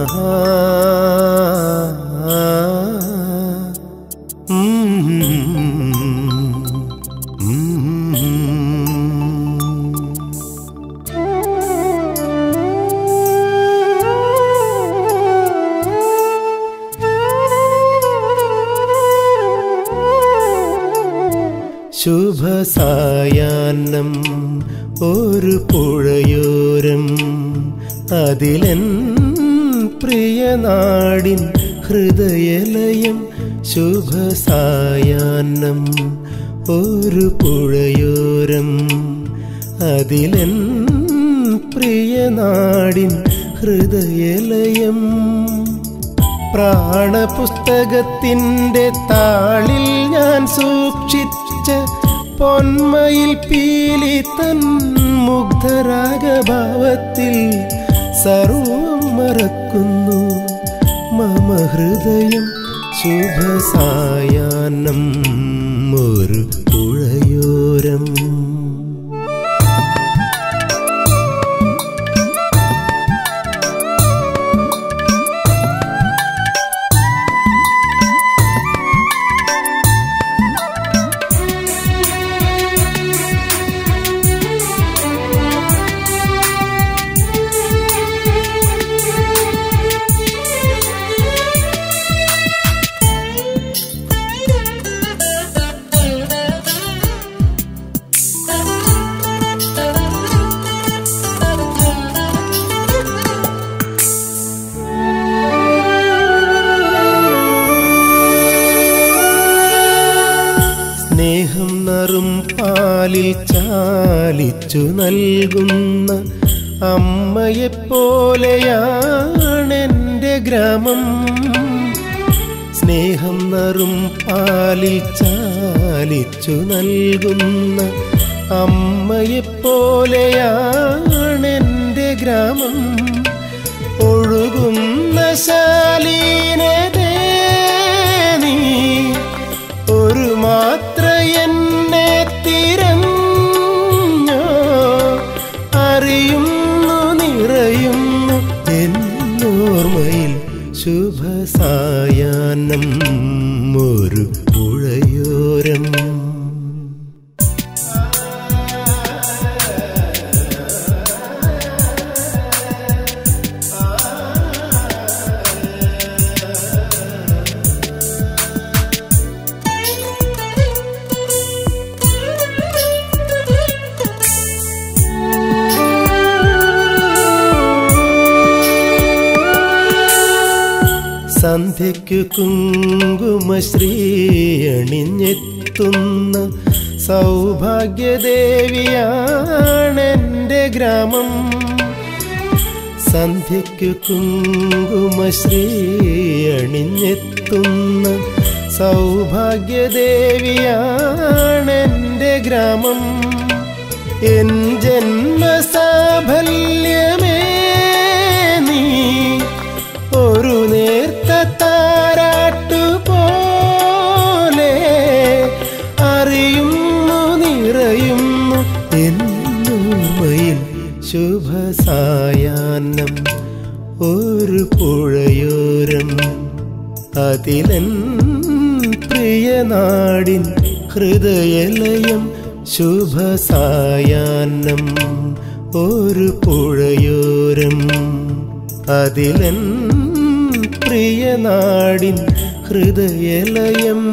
ശുഭസായാഹ്നം ഒരു പുഴയോരം അതിലൻ പ്രിയനാടിൻ ഹൃദയലയം ശുഭസായാഹ്നം ഒരു പുഴയോരം അതിലൻ പ്രിയനാടിൻ ഹൃദയലയം പ്രാണപുസ്തകത്തിൻ്റെ താളിൽ ഞാൻ സൂക്ഷിച്ച പൊന്മയിൽ പീലി തൻ മുഗ്ധരാഗഭാവത്തിൽ സർവം മറക്കുന്നു മമ ഹൃദയം ശുഭസായാഹ്നം ഒരു പുഴയോരം സ്നേഹം നറും പാലിൽ ചാലിച്ചു നൽകുന്ന അമ്മയെപ്പോലെയാണെൻ്റെ ഗ്രാമം സ്നേഹം നറും പാലിൽ ചാലിച്ചു നൽകുന്ന അമ്മയെപ്പോലെയാണെൻ്റെ ഗ്രാമം ഒഴുകുന്ന ശാലീനതേ നീ ഒരു മാത്ര എന്നെ തിരഞ്ഞോ അറിയുന്നു നിറയുന്നു എന്നോർമ്മയിൽ ശുഭസായാഹ്നം ഒരു പുഴയോരം സന്ധ്യയ്ക്കു കുങ്കുമശ്രീ അണിഞ്ഞെത്തുന്ന സൗഭാഗ്യദേവിയാണെൻ്റെ ഗ്രാമം സന്ധ്യയ്ക്കു കുങ്കുമശ്രീ അണിഞ്ഞെത്തുന്ന സൗഭാഗ്യദേവിയാണെൻ്റെ ഗ്രാമം എൻ ജന്മസാഫല്യമേ നീ ഒരു നേർത്ത താരാട്ടു പോലെ അറിയുന്നു നിറയുന്നു എന്നോർമ്മയിൽ ശുഭസായാഹ്നം ഒരു പുഴയോരം അതിലൻ പ്രിയനാടിൻ ഹൃദയലയം ശുഭസായാഹ്നം ഒരു പുഴയോരം അതിലൻ പ്രിയനാടിൻ ഹൃദയലയം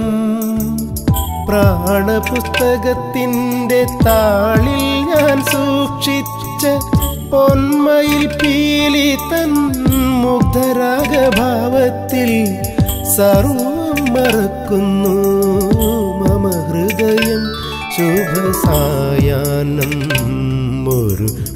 പ്രാണപുസ്തകത്തിൻ്റെ താളിൽ ഞാൻ സൂക്ഷിച്ച പൊന്മയിൽ പീലി തൻ മുഗ്ധരാഗഭാവത്തിൽ സർവം മറക്കുന്നു മമ ഹൃദയം ശുഭസായാഹ്നം ഒരു